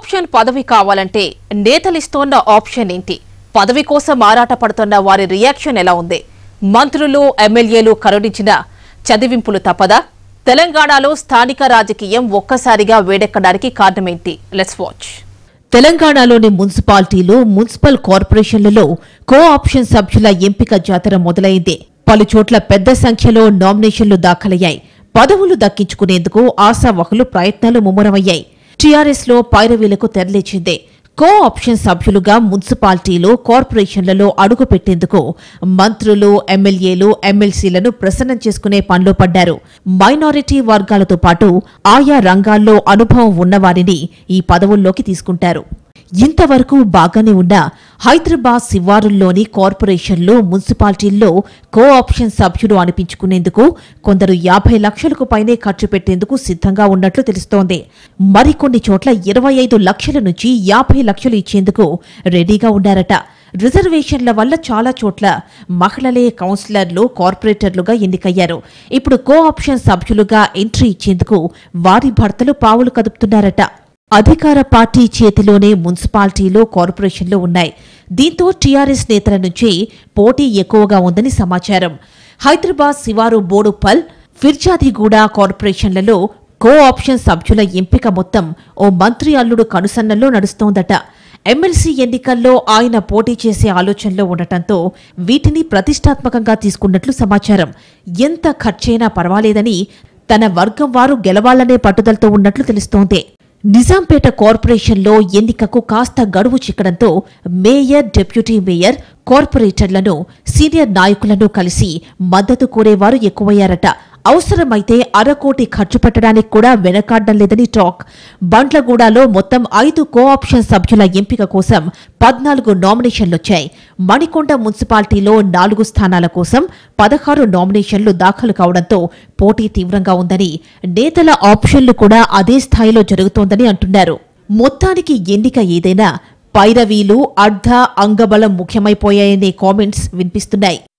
option పదవి కావాలంటే నేతలిస్తోన్న option ఏంటి పదవి కోసం ఆరాట పడుతున్న వారి రియాక్షన్ ఎలా ఉంది మంత్రులు ఎమ్మెల్యేలు కరుణించిన చదివింపులు తప్పదా తెలంగాణలో స్థానిక రాజకీయం ఒక్కసారిగా వేడెక్కడానికి కారణమేంటి లెట్స్ వాచ్ తెలంగాణలోని మున్సిపాలిటీలు మున్సిపల్ కార్పొరేషన్లలో కో ఆప్షన్ సభ్యుల ఎంపిక జాతర మొదలైంది పలు చోట్ల పెద్ద సంఖ్యలో నామినేషన్లు దాఖలయ్యాయి పదవులు దక్కించుకునేందుకు ఆశావహులు ప్రయత్నాలు ముమ్మరమయ్యాయి టీఆర్ఎస్ లో పైరవీలకు తెరలేచింది కో ఆప్షన్ సభ్యులుగా మున్సిపాలిటీలు కార్పొరేషన్లలో అడుగుపెట్టేందుకు మంత్రులు ఎమ్మెల్యేలు ఎమ్మెల్సీలను ప్రసన్నం చేసుకునే పనిలో పడ్డారు మైనారిటీ వర్గాలతో పాటు ఆయా రంగాల్లో అనుభవం ఉన్నవారిని ఈ పదవుల్లోకి తీసుకుంటారు ఇంతవరకు బాగానే ఉన్న హైదరాబాద్ శివారుల్లోని కార్పొరేషన్లు మున్సిపాలిటీల్లో కో ఆప్షన్ సభ్యులు అనిపించుకునేందుకు కొందరు యాభై లక్షలకు పైనే ఖర్చు పెట్టేందుకు సిద్ధంగా ఉన్నట్లు తెలుస్తోంది మరికొన్ని చోట్ల ఇరవై ఐదు లక్షల నుంచి యాభై లక్షలు ఇచ్చేందుకు రెడీగా ఉన్నారట రిజర్వేషన్ల వల్ల చాలా చోట్ల మహిళలే కౌన్సిలర్లు కార్పొరేటర్లుగా ఎన్నికయ్యారు ఇప్పుడు కో ఆప్షన్ సభ్యులుగా ఎంట్రీ ఇచ్చేందుకు వారి భర్తలు పావులు కదుపుతున్నారట అధికార పార్టీ చేతిలోనే మున్సిపాలిటీలు కార్పొరేషన్లు ఉన్నాయి దీంతో టీఆర్ఎస్ నేతల నుంచి పోటీ ఎక్కువగా ఉందని సమాచారం హైదరాబాద్ శివారు బోడుపల్ ఫిర్జాదిగూడ కార్పొరేషన్లలో కో ఆప్షన్ సభ్యుల ఎంపిక మొత్తం ఓ మంత్రి అల్లుడు కనుసన్నల్లో నడుస్తోందట ఎమ్మెల్సీ ఎన్నికల్లో ఆయన పోటీ చేసే ఆలోచనలో ఉండటంతో వీటిని ప్రతిష్టాత్మకంగా తీసుకున్నట్లు సమాచారం ఎంత ఖర్చైనా పర్వాలేదని తన వర్గం వారు గెలవాలనే పట్టుదలతో ఉన్నట్లు తెలుస్తోంది నిజాంపేట కార్పొరేషన్లో ఎన్నికకు కాస్త గడువు చిక్కడంతో మేయర్ డిప్యూటీ మేయర్ కార్పొరేటర్లను సీనియర్ నాయకులను కలిసి మద్దతు కోరేవారు ఎక్కువయ్యారట అవసరమైతే అరకోటి ఖర్చు పెట్టడానికి కూడా వెనకాడడం లేదని టాక్ బండ్లగూడలో మొత్తం ఐదు కో ఆప్షన్ సభ్యుల ఎంపిక కోసం పద్నాలుగు నామినేషన్లొచ్చాయి మణికొండ మున్సిపాలిటీలో నాలుగు స్థానాల కోసం పదహారు నామినేషన్లు దాఖలు కావడంతో పోటీ తీవ్రంగా ఉందని నేతల ఆప్షన్లు కూడా అదే స్థాయిలో జరుగుతోందని అంటున్నారు మొత్తానికి ఎన్నిక ఏదైనా పైరవీలు అర్ధ అంగబలం ముఖ్యమైపోయాయనే కామెంట్స్ వినిపిస్తున్నాయి